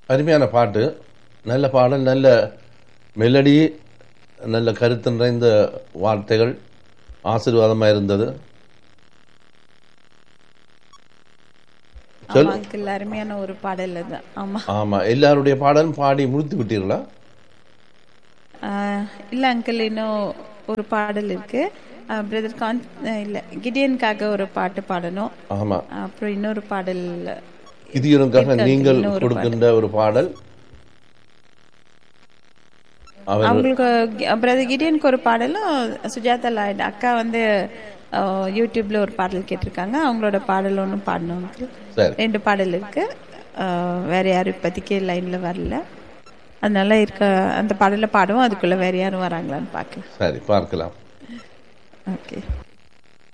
அருமையான பாட்டு நல்ல பாடல் நல்ல மெலடி நல்ல கருத்து நிறைந்த வார்த்தைகள் ஆசீர்வாதமாக இருந்தது சொல் ஆமா அங்கிள் அருமையான ஒரு பாடல் அது ஆமா ஆமா எல்லாருடைய பாடலும் பாடி முடித்து விட்டீர்களா ஆஹ் இல்ல அங்கிள் இன்னும் ஒரு பாடல் இருக்கு பிரதர் கான் அஹ் இல்ல கிடியனுக்காக ஒரு பாட்டு பாடணும் ஆமா அப்புறம் இன்னொரு பாடல் கிதியனுக்காக இருக்கு, நீங்கள் இன்னும் ஒரு கொடுக்கின்ற ஒரு பாடல் அவர் அவங்களுக்கு பிரதர் கிடியனுக்கு ஒரு பாடலும் சுஜாதா லாய்டு அக்கா வந்து அஹ், யூடியூப்ல ஒரு பாடல் கேட்டிருக்காங்க அவங்களோட பாடல் ஒன்றும் பாடணும் uncle. சரி ரெண்டு பாடல் இருக்கு அஹ், வேற யாரும் இப்போதைக்கு லைன்ல வரல அதனால இருக்க அந்த பாடலை பாடுவோம் அதுக்குள்ள வேற யாரும் வராங்களான்னு பார்க்கலாம் சரி பார்க்கலாம் ஓகே